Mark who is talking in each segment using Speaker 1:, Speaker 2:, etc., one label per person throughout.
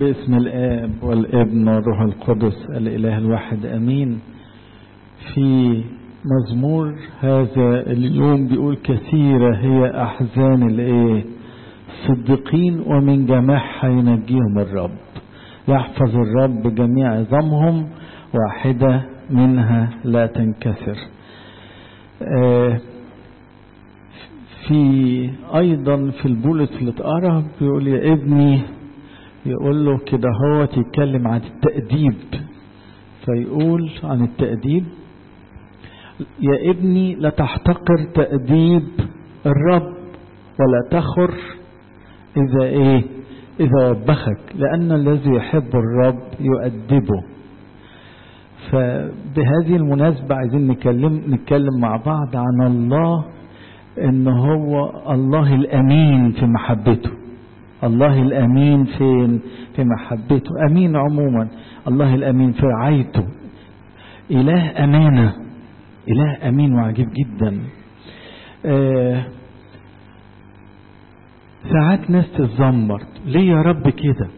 Speaker 1: باسم الآب والابن والروح القدس الإله الواحد أمين في مزمور هذا اليوم بيقول كثيرة هي أحزان الإيه الصديقين ومن جماعها ينجيهم الرب يحفظ الرب جميع عظامهم واحدة منها لا تنكسر آه في أيضا في البولس اللي اتقرا بيقول يا ابني يقول له كده هو يتكلم عن التأديب فيقول عن التأديب يا ابني لا تحتقر تأديب الرب ولا تخر إذا إيه إذا وبخك لأن الذي يحب الرب يؤدبه فبهذه المناسبة عايزين نتكلم نتكلم مع بعض عن الله إن هو الله الأمين في محبته الله الأمين فين في محبته أمين عموما الله الأمين في رعايته إله أمانة إله أمين وعجيب جدا آه ساعات ناس تتذمر ليه يا رب كده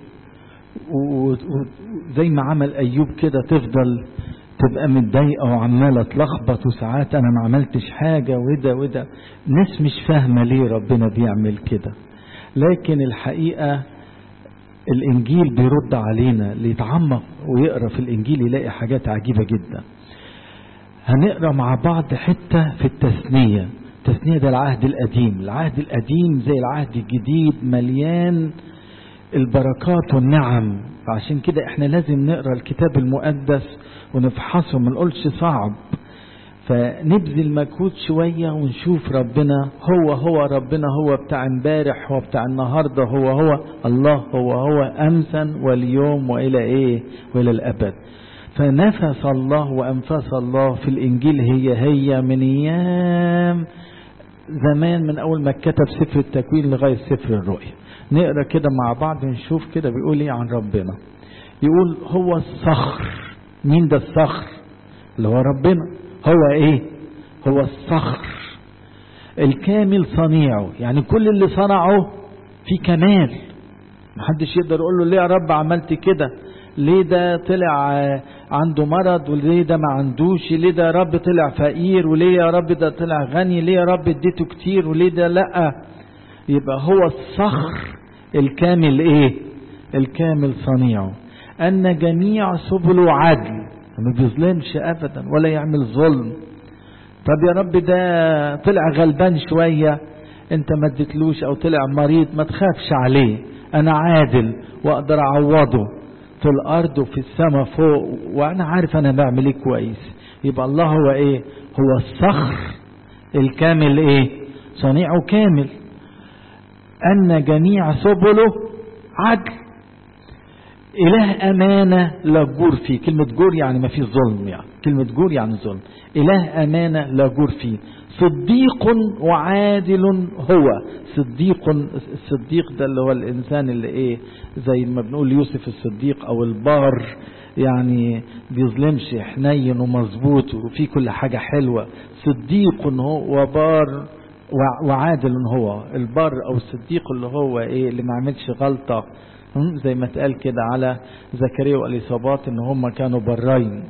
Speaker 1: وزي ما عمل أيوب كده تفضل تبقى متضايقة وعمالة تلخبط وساعات أنا ما عملتش حاجة وده وده ناس مش فاهمة ليه ربنا بيعمل كده لكن الحقيقة الإنجيل بيرد علينا اللي يتعمق ويقرأ في الإنجيل يلاقي حاجات عجيبة جدا هنقرأ مع بعض حتة في التثنية التثنية ده العهد القديم العهد القديم زي العهد الجديد مليان البركات والنعم فعشان كده احنا لازم نقرأ الكتاب المقدس ونفحصه ما نقولش صعب فنبذل مجهود شوية ونشوف ربنا هو هو ربنا هو بتاع امبارح هو بتاع النهاردة هو هو الله هو هو أمسا واليوم وإلى إيه وإلى الأبد فنفس الله وأنفاس الله في الإنجيل هي هي من أيام زمان من أول ما كتب سفر التكوين لغاية سفر الرؤيا نقرأ كده مع بعض نشوف كده بيقول إيه عن ربنا يقول هو الصخر مين ده الصخر اللي هو ربنا هو ايه هو الصخر الكامل صنيعه يعني كل اللي صنعه في كمال محدش يقدر يقول له ليه يا رب عملت كده ليه ده طلع عنده مرض وليه ده ما عندوش ليه ده يا رب طلع فقير وليه يا رب ده طلع غني ليه يا رب اديته كتير وليه ده لا يبقى هو الصخر الكامل ايه الكامل صنيعه ان جميع سبله عدل ما بيظلمش ابدا ولا يعمل ظلم طب يا رب ده طلع غلبان شوية انت ما اديتلوش او طلع مريض ما تخافش عليه انا عادل واقدر اعوضه في الارض وفي السماء فوق وانا عارف انا بعمل ايه كويس يبقى الله هو ايه هو الصخر الكامل ايه صنيعه كامل ان جميع سبله عدل إله أمانة لا جور فيه كلمة جور يعني ما فيه ظلم يعني كلمة جور يعني ظلم إله أمانة لا جور فيه صديق وعادل هو صديق الصديق ده اللي هو الإنسان اللي إيه زي ما بنقول يوسف الصديق أو البار يعني بيظلمش حنين ومظبوط وفي كل حاجة حلوة صديق هو وبار وعادل هو البر أو الصديق اللي هو إيه اللي ما عملش غلطة زي ما اتقال كده على زكريا واليصابات ان هم كانوا برين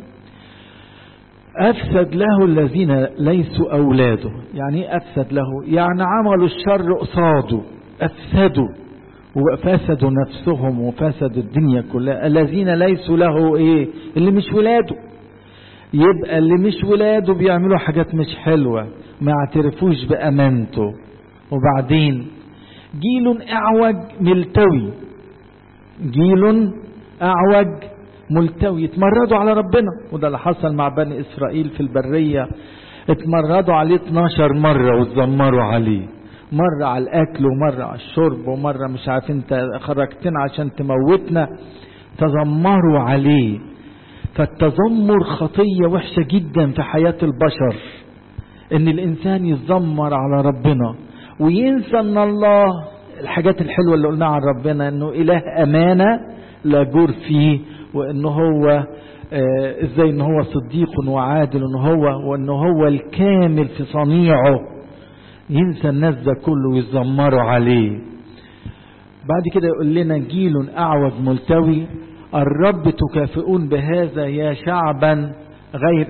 Speaker 1: افسد له الذين ليسوا اولاده يعني ايه افسد له يعني عملوا الشر قصاده افسدوا وفسدوا نفسهم وفسدوا الدنيا كلها الذين ليسوا له ايه اللي مش ولاده يبقى اللي مش ولاده بيعملوا حاجات مش حلوة ما يعترفوش بأمانته وبعدين جيل اعوج ملتوي جيل أعوج ملتوي يتمردوا على ربنا وده اللي حصل مع بني إسرائيل في البرية اتمردوا عليه 12 مرة واتذمروا عليه مرة على الأكل ومرة على الشرب ومرة مش عارف انت خرجتنا عشان تموتنا تذمروا عليه فالتذمر خطية وحشة جدا في حياة البشر ان الانسان يتذمر على ربنا وينسى ان الله الحاجات الحلوة اللي قلناها عن ربنا انه اله امانة لا جور فيه وانه هو آه ازاي ان هو صديق وعادل ان هو وان هو الكامل في صنيعه ينسى الناس ده كله ويتذمروا عليه بعد كده يقول لنا جيل أعوج ملتوي الرب تكافئون بهذا يا شعبا غير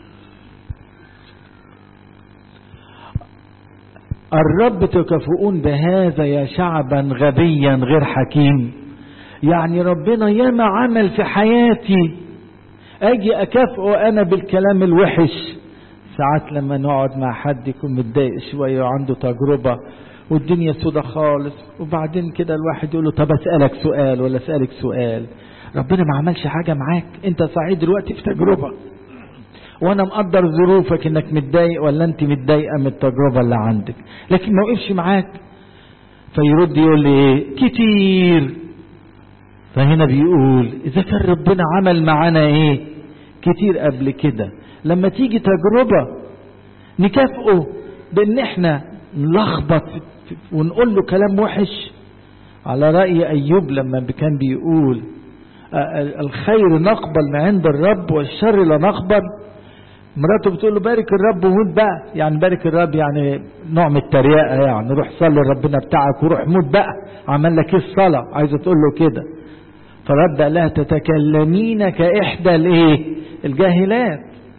Speaker 1: الرب تكافئون بهذا يا شعبا غبيا غير حكيم يعني ربنا ياما عمل في حياتي اجي اكافئه انا بالكلام الوحش ساعات لما نقعد مع حد يكون متضايق شويه وعنده تجربه والدنيا سودة خالص وبعدين كده الواحد يقول له طب اسالك سؤال ولا اسالك سؤال ربنا ما عملش حاجه معاك انت سعيد دلوقتي في تجربه وانا مقدر ظروفك انك متضايق ولا انت متضايقه من التجربه اللي عندك لكن ما وقفش معاك فيرد يقول لي ايه كتير فهنا بيقول اذا كان ربنا عمل معانا ايه كتير قبل كده لما تيجي تجربه نكافئه بان احنا نلخبط ونقول له كلام وحش على راي ايوب لما كان بيقول الخير نقبل من عند الرب والشر لا نقبل مراته بتقول له بارك الرب وموت بقى يعني بارك الرب يعني نوع من التريقه يعني روح صلي لربنا بتاعك وروح موت بقى عمل لك ايه الصلاه عايزه تقول له كده فرد قال لها تتكلمين كاحدى الايه الجاهلات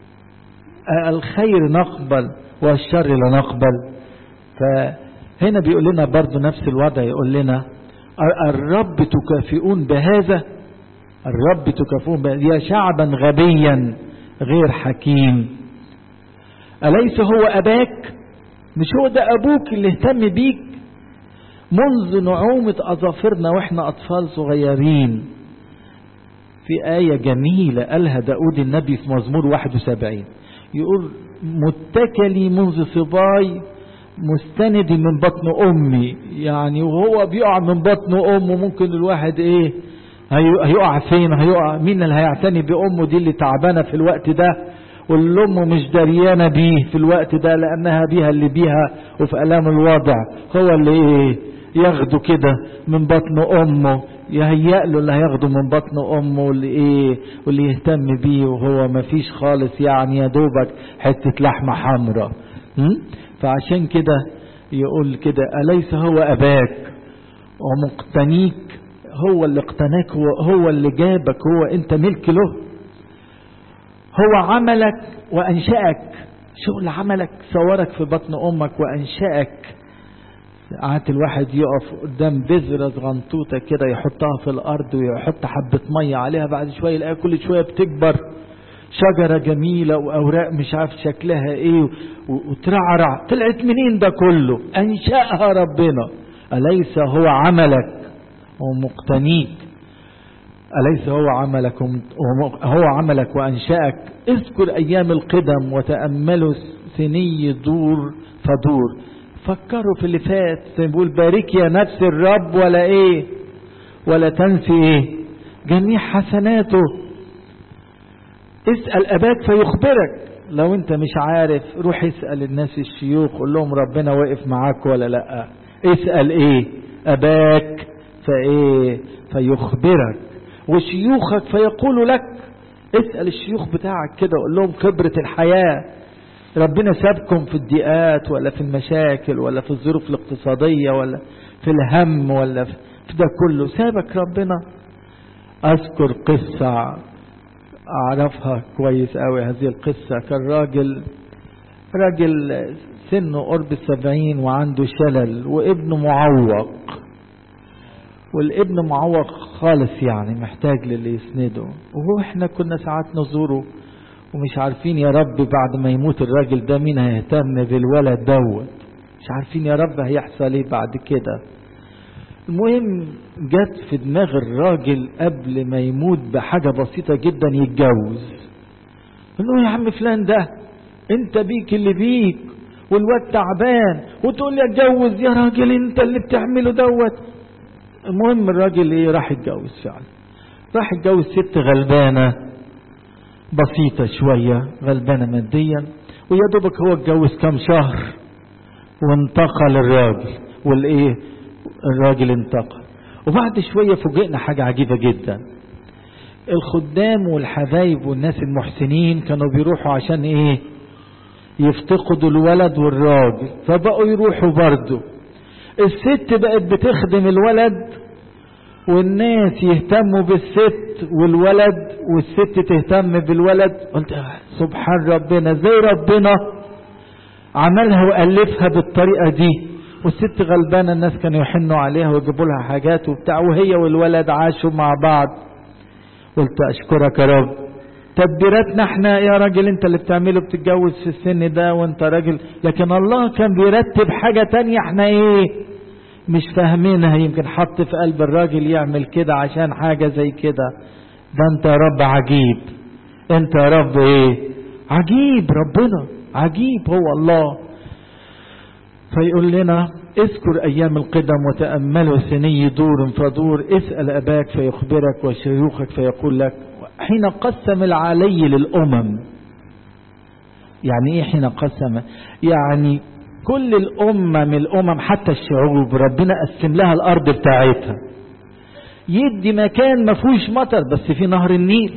Speaker 1: الخير نقبل والشر لا نقبل فهنا بيقول لنا برضو نفس الوضع يقول لنا الرب تكافئون بهذا الرب تكافئون بهذا يا شعبا غبيا غير حكيم أليس هو أباك مش هو ده أبوك اللي اهتم بيك منذ نعومة أظافرنا وإحنا أطفال صغيرين في آية جميلة قالها داود النبي في مزمور 71 يقول متكلي منذ صباي مستندي من بطن أمي يعني وهو بيقع من بطن أمه ممكن الواحد إيه هيقع فين هيقع مين اللي هيعتني بأمه دي اللي تعبانة في الوقت ده واللي أمه مش دريانة بيه في الوقت ده لأنها بيها اللي بيها وفي ألام الوضع هو اللي إيه ياخده كده من بطن أمه يهيأ له اللي هياخده من بطن أمه واللي إيه واللي يهتم بيه وهو ما فيش خالص يعني يا دوبك حتة لحمة حمراء فعشان كده يقول كده أليس هو أباك ومقتنيك هو اللي اقتناك هو, هو اللي جابك هو انت ملك له هو عملك وانشأك شغل عملك صورك في بطن امك وانشأك ساعات الواحد يقف قدام بذرة صغنطوطة كده يحطها في الارض ويحط حبة مية عليها بعد شوية يلاقيها كل شوية بتكبر شجرة جميلة وأوراق مش عارف شكلها إيه وترعرع طلعت منين ده كله أنشأها ربنا أليس هو عملك ومقتنيك أليس هو عملك هو عملك وأنشأك اذكر أيام القدم وتأملوا سني دور فدور فكروا في اللي فات بيقول بارك يا نفس الرب ولا ايه ولا تنسي ايه جميع حسناته اسأل أباك فيخبرك لو انت مش عارف روح اسأل الناس الشيوخ قول لهم ربنا واقف معاك ولا لا اسأل ايه أباك فايه فيخبرك وشيوخك فيقول لك اسأل الشيوخ بتاعك كده قول لهم خبرة الحياة ربنا سابكم في الضيقات ولا في المشاكل ولا في الظروف الاقتصادية ولا في الهم ولا في ده كله سابك ربنا أذكر قصة أعرفها كويس أوي هذه القصة كان راجل راجل سنه قرب السبعين وعنده شلل وابنه معوق والابن معوق خالص يعني محتاج للي يسنده وهو احنا كنا ساعات نزوره ومش عارفين يا رب بعد ما يموت الراجل ده مين هيهتم بالولد دوت مش عارفين يا رب هيحصل ايه بعد كده المهم جت في دماغ الراجل قبل ما يموت بحاجة بسيطة جدا يتجوز قال له يا عم فلان ده انت بيك اللي بيك والواد تعبان وتقول لي اتجوز يا راجل انت اللي بتعمله دوت المهم الراجل ايه راح يتجوز فعلا راح يتجوز ست غلبانة بسيطة شوية غلبانة ماديا ويا دوبك هو اتجوز كام شهر وانتقل الراجل والايه الراجل انتقل وبعد شوية فوجئنا حاجة عجيبة جدا الخدام والحبايب والناس المحسنين كانوا بيروحوا عشان ايه يفتقدوا الولد والراجل فبقوا يروحوا برضه الست بقت بتخدم الولد والناس يهتموا بالست والولد والست تهتم بالولد قلت سبحان ربنا زي ربنا عملها وألفها بالطريقة دي والست غلبانة الناس كانوا يحنوا عليها ويجيبوا لها حاجات وبتاع وهي والولد عاشوا مع بعض قلت أشكرك يا رب تدبيراتنا احنا يا راجل انت اللي بتعمله بتتجوز في السن ده وانت راجل لكن الله كان بيرتب حاجة تانية احنا ايه مش فاهمينها يمكن حط في قلب الراجل يعمل كده عشان حاجة زي كده ده انت يا رب عجيب انت يا رب ايه عجيب ربنا عجيب هو الله فيقول لنا اذكر ايام القدم وتأملوا سني دور فدور اسأل اباك فيخبرك وشيوخك فيقول لك حين قسم العلي للامم يعني ايه حين قسم يعني كل الامم الامم حتى الشعوب ربنا قسم لها الارض بتاعتها يدي مكان ما فيهوش مطر بس في نهر النيل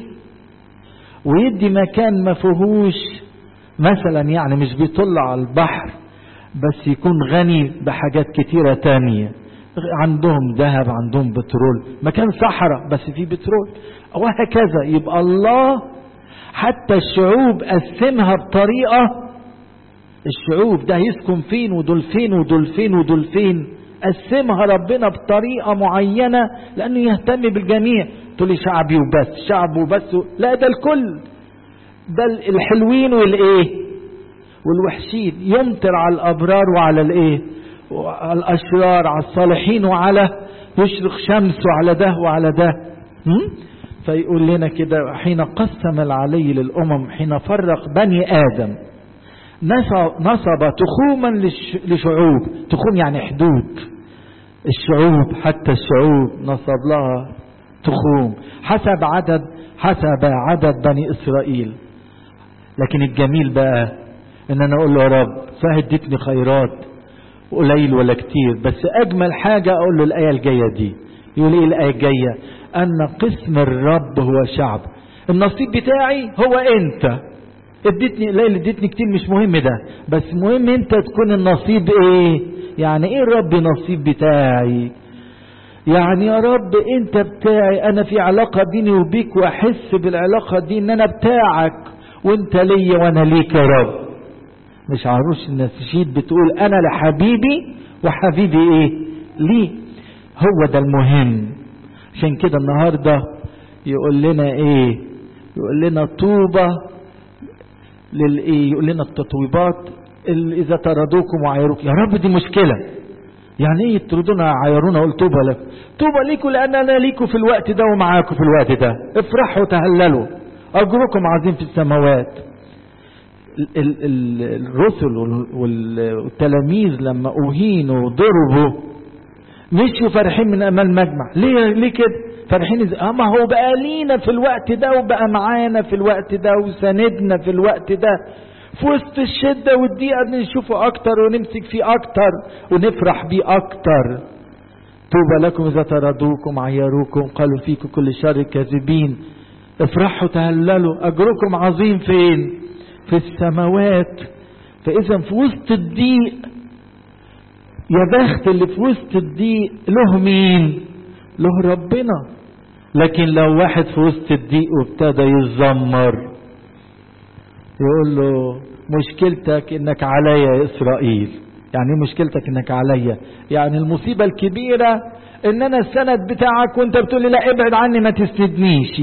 Speaker 1: ويدي مكان ما فيهوش مثلا يعني مش بيطل على البحر بس يكون غني بحاجات كتيرة تانية عندهم ذهب عندهم بترول مكان صحراء بس فيه بترول وهكذا يبقى الله حتى الشعوب قسمها بطريقة الشعوب ده يسكن فين ودول فين ودول فين ودول فين قسمها ربنا بطريقة معينة لأنه يهتم بالجميع تقول لي شعبي وبس شعب وبس لا ده الكل ده الحلوين والايه والوحشين يمطر على الأبرار وعلى الايه وعلى الأشرار على الصالحين وعلى يشرق شمسه على ده وعلى ده فيقول لنا كده حين قسم العلي للأمم حين فرق بني آدم نصب تخوما لشعوب تخوم يعني حدود الشعوب حتى الشعوب نصب لها تخوم حسب عدد حسب عدد بني إسرائيل لكن الجميل بقى ان انا اقول له يا رب صحيح اديتني خيرات قليل ولا كتير بس اجمل حاجة اقول له الاية الجاية دي يقول ايه الاية الجاية ان قسم الرب هو شعب النصيب بتاعي هو انت اديتني قليل اديتني كتير مش مهم ده بس مهم انت تكون النصيب ايه يعني ايه الرب نصيب بتاعي يعني يا رب انت بتاعي انا في علاقة بيني وبيك واحس بالعلاقة دي ان انا بتاعك وانت ليا وانا ليك يا رب مش عروش النسيد بتقول انا لحبيبي وحبيبي ايه ليه هو ده المهم عشان كده النهاردة يقول لنا ايه يقول لنا طوبة للايه يقول لنا التطويبات اذا طردوكم وعايروكم يا رب دي مشكلة يعني ايه يطردونا عايرونا قول طوبة لك طوبة ليكوا لان انا ليكوا في الوقت ده ومعاكوا في الوقت ده افرحوا وتهللوا اجركم عظيم في السماوات ال ال الرسل والتلاميذ لما اهينوا وضربوا مشوا فرحين من امام المجمع ليه ليه كده فرحين ازاي اه ما هو بقى لينا في الوقت ده وبقى معانا في الوقت ده وساندنا في الوقت ده في وسط الشده والضيقه نشوفه اكتر ونمسك فيه اكتر ونفرح بيه اكتر طوبى لكم اذا طردوكم عيروكم قالوا فيكم كل شر كاذبين افرحوا تهللوا اجركم عظيم فين في السماوات فاذا في وسط الضيق يا بخت اللي في وسط الضيق له مين له ربنا لكن لو واحد في وسط الضيق وابتدى يتذمر يقول له مشكلتك انك عليا يا اسرائيل يعني ايه مشكلتك انك عليا يعني المصيبة الكبيرة ان انا السند بتاعك وانت بتقول لي لا ابعد عني ما تسندنيش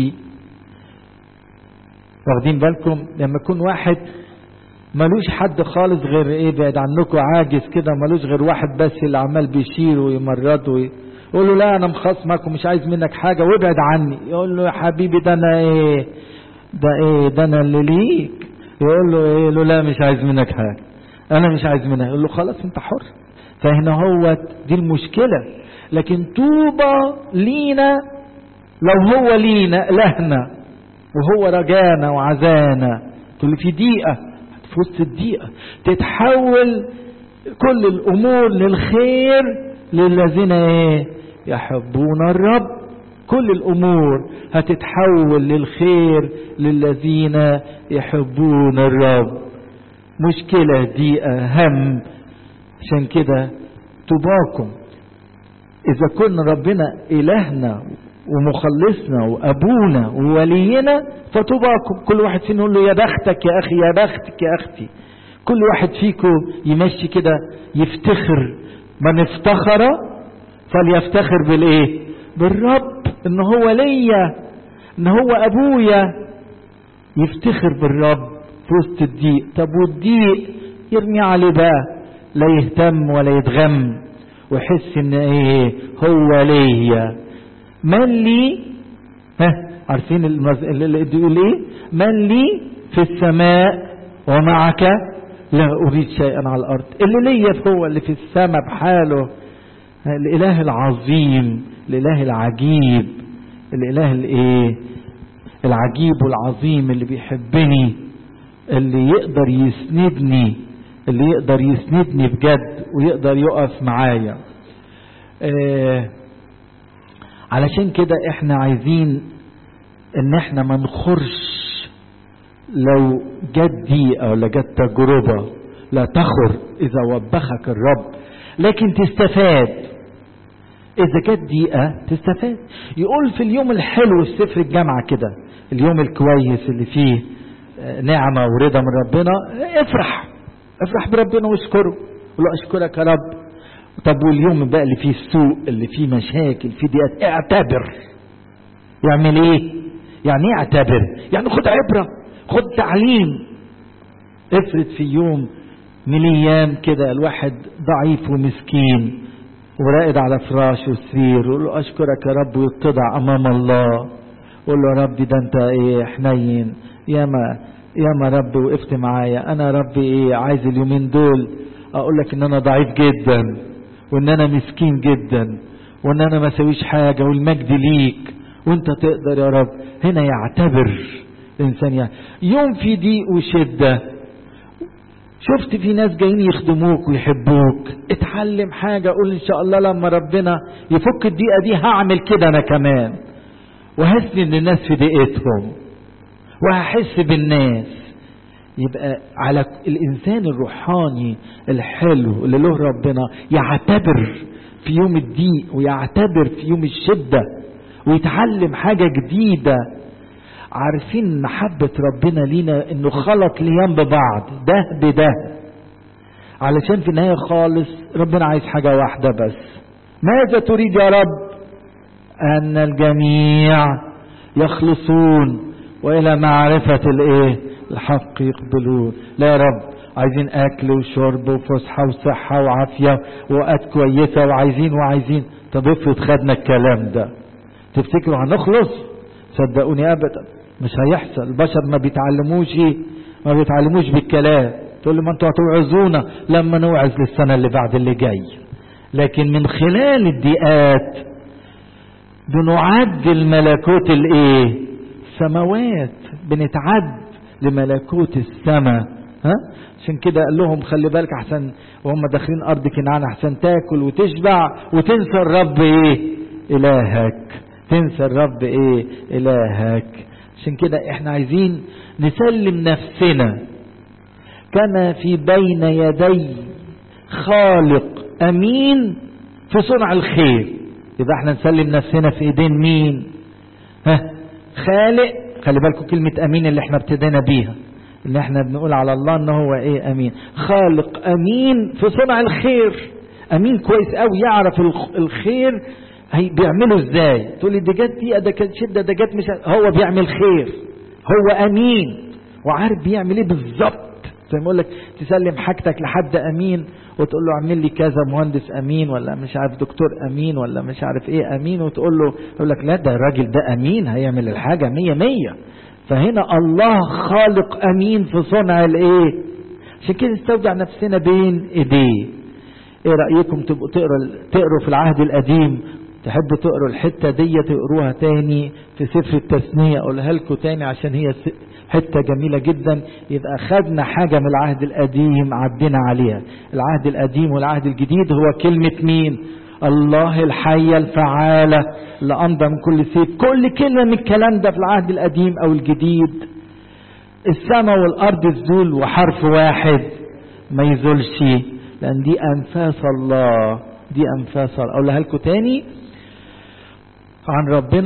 Speaker 1: واخدين بالكم لما يكون واحد ملوش حد خالص غير ايه بعد عنكم عاجز كده ملوش غير واحد بس اللي عمال بيشير ويمرض يقول له لا انا مخصمك ومش عايز منك حاجة وابعد عني يقول له يا حبيبي ده انا ايه ده ايه ده انا اللي ليك يقول له ايه له لا مش عايز منك حاجة انا مش عايز منك يقول له خلاص انت حر فهنا هو دي المشكلة لكن طوبى لينا لو هو لينا الهنا وهو رجانا وعزانا تقول في دقيقة في وسط الدقيقة تتحول كل الأمور للخير للذين ايه يحبون الرب كل الأمور هتتحول للخير للذين يحبون الرب مشكلة ضيقة هم عشان كده طباكم إذا كنا ربنا إلهنا ومخلصنا وأبونا وولينا فطوباكم كل واحد فينا يقول له يا بختك يا أخي يا بختك يا أختي كل واحد فيكم يمشي كده يفتخر من افتخر فليفتخر بالايه بالرب ان هو ليا ان هو ابويا يفتخر بالرب في وسط الضيق طب والضيق يرمي عليه بقى لا يهتم ولا يتغم ويحس ان ايه هو ليا من لي ها عارفين المز... اللي بيقول ايه من لي في السماء ومعك لا اريد شيئا على الارض اللي ليا هو اللي في السماء بحاله الاله العظيم الاله العجيب الاله الايه العجيب والعظيم اللي بيحبني اللي يقدر يسندني اللي يقدر يسندني بجد ويقدر يقف معايا آه علشان كده احنا عايزين ان احنا ما نخرش لو جت دقيقة ولا جت تجربة لا تخر اذا وبخك الرب لكن تستفاد اذا جت دقيقة تستفاد يقول في اليوم الحلو في سفر الجامعة كده اليوم الكويس اللي فيه نعمة ورضا من ربنا افرح افرح بربنا واشكره قول له اشكرك يا رب طب واليوم بقى اللي فيه السوء اللي فيه مشاكل فيه دقات اعتبر يعمل ايه يعني ايه اعتبر يعني خد عبرة خد تعليم افرض في يوم من الايام كده الواحد ضعيف ومسكين وراقد على فراش وسرير ويقول له اشكرك يا رب ويتضع امام الله قول له يا رب ده انت ايه حنين ياما ياما رب وقفت معايا انا رب ايه عايز اليومين دول اقول لك ان انا ضعيف جدا وان انا مسكين جدا وان انا ما سويش حاجة والمجد ليك وانت تقدر يا رب هنا يعتبر الانسان يعني يوم في ضيق وشدة شفت في ناس جايين يخدموك ويحبوك اتعلم حاجة قول ان شاء الله لما ربنا يفك الضيقة دي هعمل كده انا كمان وهسند الناس في ضيقتهم وهحس بالناس يبقى على الانسان الروحاني الحلو اللي له ربنا يعتبر في يوم الضيق ويعتبر في يوم الشده ويتعلم حاجه جديده عارفين محبه ربنا لينا انه خلق ليان ببعض ده بده علشان في النهايه خالص ربنا عايز حاجه واحده بس ماذا تريد يا رب ان الجميع يخلصون والى معرفه الايه الحق يقبلون لا يا رب عايزين اكل وشرب وفسحه وصحه وعافيه واوقات كويسه وعايزين وعايزين طب افرض خدنا الكلام ده تفتكروا هنخلص صدقوني ابدا مش هيحصل البشر ما بيتعلموش ما بيتعلموش بالكلام تقول لي ما انتوا هتوعظونا لما نوعظ للسنه اللي بعد اللي جاي لكن من خلال الضيقات بنعد ملكوت الايه السماوات بنتعد لملكوت السماء ها عشان كده قال لهم خلي بالك احسن وهم داخلين ارض كنعان احسن تاكل وتشبع وتنسى الرب ايه الهك تنسى الرب ايه الهك عشان كده احنا عايزين نسلم نفسنا كما في بين يدي خالق امين في صنع الخير يبقى احنا نسلم نفسنا في ايدين مين ها خالق خلي بالكم كلمة أمين اللي احنا ابتدينا بيها اللي احنا بنقول على الله ان هو ايه أمين خالق أمين في صنع الخير أمين كويس قوي يعرف الخير هي بيعمله ازاي تقول لي ده جت دقيقة ده كانت شدة ده جت مش هو بيعمل خير هو أمين وعارف بيعمل ايه بالظبط زي ما يقول لك تسلم حاجتك لحد أمين وتقول له اعمل لي كذا مهندس امين ولا مش عارف دكتور امين ولا مش عارف ايه امين وتقول له يقول لك لا ده الراجل ده امين هيعمل الحاجه مية مية فهنا الله خالق امين في صنع الايه عشان كده نستودع نفسنا بين ايديه ايه رايكم تبقوا تقروا تقروا في العهد القديم تحبوا تقروا الحته دي تقروها تاني في سفر التثنيه اقولها لكم تاني عشان هي حته جميله جدا يبقى خدنا حاجه من العهد القديم عدينا عليها العهد القديم والعهد الجديد هو كلمه مين الله الحية الفعالة اللي أمضى من كل سيف كل كلمة من الكلام ده في العهد القديم أو الجديد السماء والأرض تزول وحرف واحد ما يزولش لأن دي أنفاس الله دي أنفاس أقولها لكم تاني عن ربنا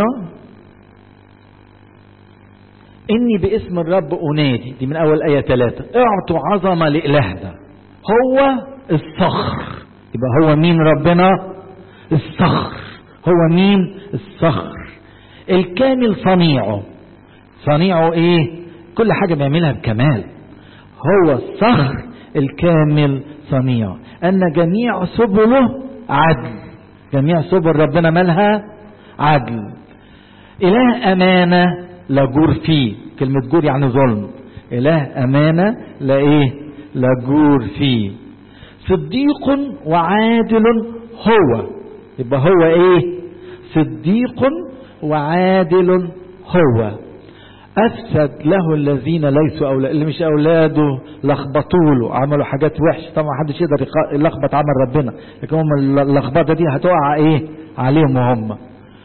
Speaker 1: إني باسم الرب أنادي دي من أول آية ثلاثة اعطوا عظمة لإلهنا هو الصخر يبقى هو مين ربنا الصخر هو مين الصخر الكامل صنيعه صنيعه ايه كل حاجة بيعملها بكمال هو الصخر الكامل صنيعه أن جميع سبله عدل جميع سبل ربنا مالها عدل إله أمانة لا جور فيه كلمة جور يعني ظلم إله أمانة لا إيه لا جور فيه صديق وعادل هو يبقى هو إيه صديق وعادل هو أفسد له الذين ليسوا أولاد اللي مش أولاده لخبطوا له عملوا حاجات وحشة طبعا محدش يقدر يلخبط عمل ربنا لكن هم اللخبطة دي هتقع إيه عليهم وهم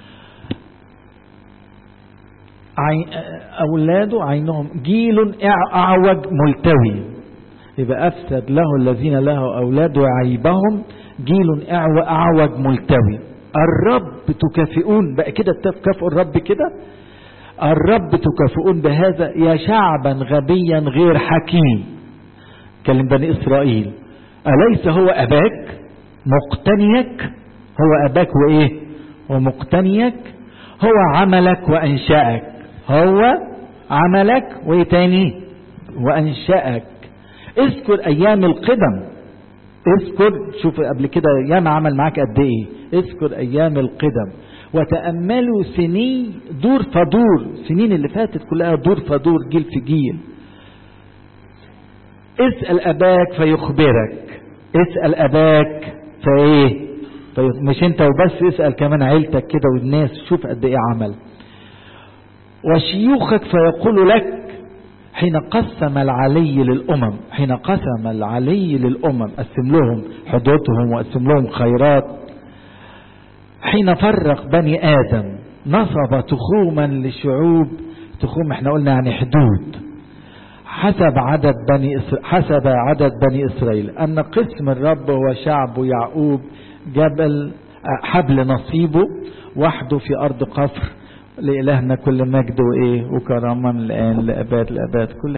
Speaker 1: أولاده عينهم جيل أعوج ملتوي يبقى أفسد له الذين له أولاد وعيبهم جيل أعوج ملتوي الرب تكافئون بقى كده تكافئوا الرب كده الرب تكافئون بهذا يا شعبا غبيا غير حكيم كلم بني إسرائيل أليس هو أباك مقتنيك هو أباك وإيه ومقتنيك هو عملك وأنشأك هو عملك وإيه تاني وأنشأك اذكر أيام القدم اذكر شوف قبل كده ياما عمل معاك قد ايه اذكر ايام القدم وتأملوا سني دور فدور سنين اللي فاتت كلها دور فدور جيل في جيل اسأل أباك فيخبرك اسأل أباك فإيه في مش انت وبس اسأل كمان عيلتك كده والناس شوف قد ايه عمل وشيوخك فيقول لك حين قسم العلي للأمم حين قسم العلي للأمم قسم لهم حدودهم وقسم لهم خيرات حين فرق بني آدم نصب تخوما للشعوب تخوم احنا قلنا يعني حدود حسب عدد بني إسرائيل حسب عدد بني إسرائيل أن قسم الرب هو شعب يعقوب جبل حبل نصيبه وحده في أرض قفر لإلهنا كل مجد وإيه وكرما الآن لأباد الأباد كل